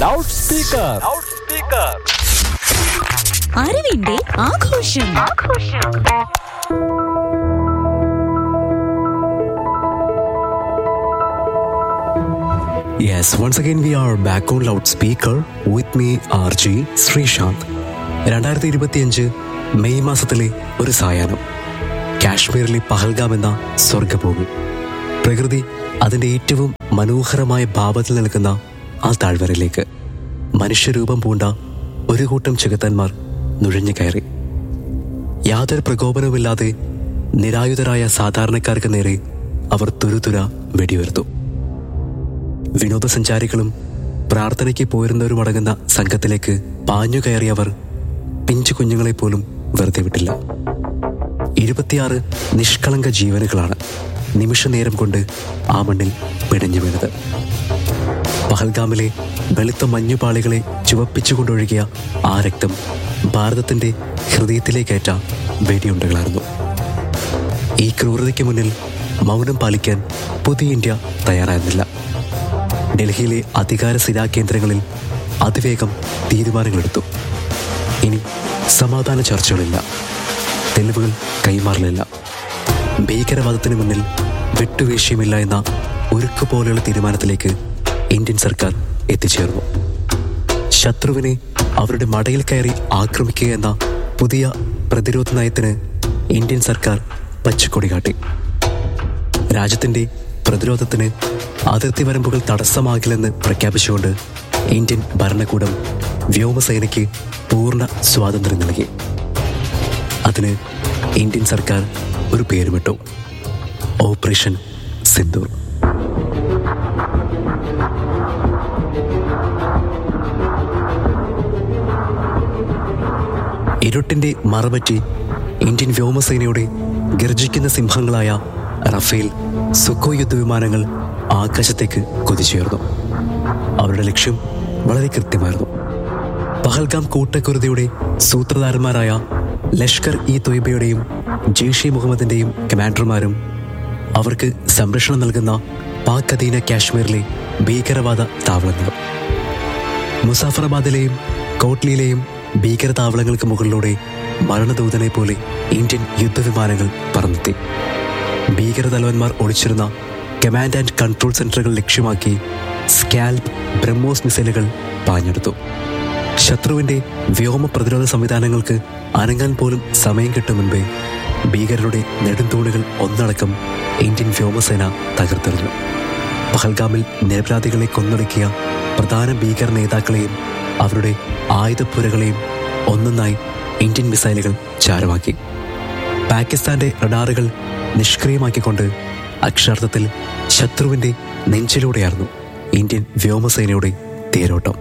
loud speaker അറിവിന്റെ ആഘോഷം Yes, once again we are back on loudspeaker with me RG Sreesanth രണ്ടായിരത്തി ഇരുപത്തിയഞ്ച് May മാസത്തിലെ ഒരു സായാഹ്നം കാശ്മീരിലെ പഹൽഗാം എന്ന സ്വർഗഭൂമി പ്രകൃതി അതിന്റെ ഏറ്റവും മനോഹരമായ ഭാവത്തിൽ നിൽക്കുന്ന ആ താഴ്വരയിലേക്ക് മനുഷ്യരൂപം പൂണ്ട ഒരു കൂട്ടം ചെകുത്തന്മാർ നുഴഞ്ഞു കയറി യാതൊരു പ്രകോപനവുമില്ലാതെ നിരായുധരായ സാധാരണക്കാർക്ക് നേരെ അവർ തുരുതുര വെടിയുയർത്തു വിനോദസഞ്ചാരികളും പ്രാർത്ഥനയ്ക്ക് പോയിരുന്നവരും അടങ്ങുന്ന സംഘത്തിലേക്ക് പാഞ്ഞു കയറിയവർ പിഞ്ചു കുഞ്ഞുങ്ങളെ പോലും വെറുതെ വിട്ടില്ല ഇരുപത്തിയാറ് നിഷ്കളങ്ക ജീവനുകളാണ് നിമിഷ നേരം കൊണ്ട് ആ മണ്ണിൽ പിടഞ്ഞു വീണത് പഹൽഗാമിലെ വെളുത്ത മഞ്ഞുപാളികളെ ചുവപ്പിച്ചുകൊണ്ടൊഴുകിയ ആ രക്തം ഭാരതത്തിന്റെ ഹൃദയത്തിലേക്കേറ്റ വെടിയുണ്ടകളായിരുന്നു ഈ ക്രൂരതയ്ക്ക് മുന്നിൽ മൗനം പാലിക്കാൻ പുതിയ ഇന്ത്യ തയ്യാറായിരുന്നില്ല ഡൽഹിയിലെ അധികാര സ്ഥിരാകേന്ദ്രങ്ങളിൽ അതിവേഗം തീരുമാനങ്ങളെടുത്തു ഇനി സമാധാന ചർച്ചകളില്ല തെളിവുകൾ കൈമാറലില്ല ഭീകരവാദത്തിന് മുന്നിൽ വിട്ടുവീഴ്ചയുമില്ല എന്ന ഉരുക്ക് പോലെയുള്ള തീരുമാനത്തിലേക്ക് ഇന്ത്യൻ സർക്കാർ എത്തിച്ചേർന്നു ശത്രുവിനെ അവരുടെ മടയിൽ കയറി ആക്രമിക്കുക എന്ന പുതിയ പ്രതിരോധ നയത്തിന് ഇന്ത്യൻ സർക്കാർ പച്ചക്കൊടി കാട്ടി രാജ്യത്തിന്റെ പ്രതിരോധത്തിന് അതിർത്തി വരമ്പുകൾ തടസ്സമാകില്ലെന്ന് പ്രഖ്യാപിച്ചുകൊണ്ട് ഇന്ത്യൻ ഭരണകൂടം വ്യോമസേനയ്ക്ക് പൂർണ്ണ സ്വാതന്ത്ര്യം നൽകി അതിന് ഇന്ത്യൻ സർക്കാർ ഒരു പേരുമിട്ടു ഓപ്പറേഷൻ സിന്ദൂർ ഇരുട്ടിന്റെ മറപറ്റി ഇന്ത്യൻ വ്യോമസേനയുടെ ഗർജിക്കുന്ന സിംഹങ്ങളായ റഫേൽ സുഖോ യുദ്ധവിമാനങ്ങൾ ആകാശത്തേക്ക് കുതിച്ചുയർന്നു അവരുടെ ലക്ഷ്യം വളരെ കൃത്യമായിരുന്നു പഹൽഗാം കൂട്ടക്കുരുതിയുടെ സൂത്രധാരന്മാരായ ലഷ്കർ ഇ തൊയ്ബയുടെയും ജെയ്ഷെ മുഹമ്മദിന്റെയും കമാൻഡർമാരും അവർക്ക് സംരക്ഷണം നൽകുന്ന പാക് അധീന കാശ്മീരിലെ ഭീകരവാദ താവളങ്ങളും മുസാഫറാബാദിലെയും കോട്ട്ലിയിലെയും ഭീകര താവളങ്ങൾക്ക് മുകളിലൂടെ മരണദൂതനെ പോലെ ഇന്ത്യൻ യുദ്ധവിമാനങ്ങൾ പറന്നെത്തി ഭീകരതലവന്മാർ ഒളിച്ചിരുന്ന കമാൻഡ് ആൻഡ് കൺട്രോൾ സെന്ററുകൾ ലക്ഷ്യമാക്കി സ്കാൽപ് ബ്രഹ്മോസ് മിസൈലുകൾ പാഞ്ഞെടുത്തു ശത്രുവിന്റെ വ്യോമ പ്രതിരോധ സംവിധാനങ്ങൾക്ക് അനങ്ങാൻ പോലും സമയം കിട്ടും മുൻപേ ഭീകരരുടെ നെടുന്തൂണുകൾ ഒന്നടക്കം ഇന്ത്യൻ വ്യോമസേന തകർത്തെറിഞ്ഞു പഹൽഗാമിൽ നിരപരാധികളെ കൊന്നൊടുക്കിയ പ്രധാന ഭീകര നേതാക്കളെയും അവരുടെ ആയുധപ്പുരകളെയും ഒന്നൊന്നായി ഇന്ത്യൻ മിസൈലുകൾ ചാരമാക്കി പാകിസ്ഥാന്റെ റഡാറുകൾ നിഷ്ക്രിയമാക്കിക്കൊണ്ട് അക്ഷരാർത്ഥത്തിൽ ശത്രുവിന്റെ നെഞ്ചിലൂടെയായിരുന്നു ഇന്ത്യൻ വ്യോമസേനയുടെ തേരോട്ടം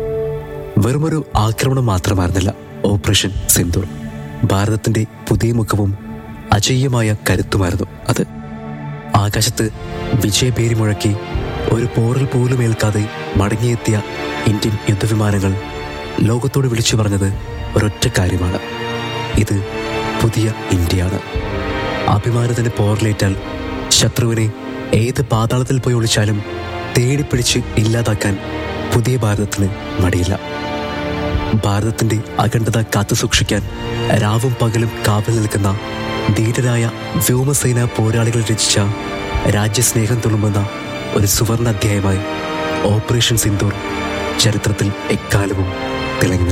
വെറുമൊരു ആക്രമണം മാത്രമായിരുന്നില്ല ഓപ്പറേഷൻ സിന്ദൂർ ഭാരതത്തിന്റെ പുതിയ മുഖവും അജയ്യമായ കരുത്തുമായിരുന്നു അത് ആകാശത്ത് വിജയപേരി മുഴക്കി ഒരു പോറിൽ പോലും ഏൽക്കാതെ മടങ്ങിയെത്തിയ ഇന്ത്യൻ യുദ്ധവിമാനങ്ങൾ ലോകത്തോട് വിളിച്ചു പറഞ്ഞത് ഒരൊറ്റ കാര്യമാണ് ഇത് പുതിയ ഇന്ത്യയാണ് അഭിമാനത്തിന് പോറിലേറ്റാൽ ശത്രുവിനെ ഏത് പാതാളത്തിൽ പോയി ഒളിച്ചാലും തേടിപ്പിടിച്ച് ഇല്ലാതാക്കാൻ പുതിയ ഭാരതത്തിന് മടിയില്ല ഭാരതത്തിന്റെ അഖണ്ഡത കാത്തുസൂക്ഷിക്കാൻ രാവും പകലും കാവൽ നിൽക്കുന്ന ധീരരായ വ്യോമസേന പോരാളികൾ രചിച്ച രാജ്യസ്നേഹം തുളുമ്പുന്ന ഒരു സുവർണ അധ്യായമായി ഓപ്പറേഷൻ സിന്ദൂർ ചരിത്രത്തിൽ എക്കാലവും തിളങ്ങി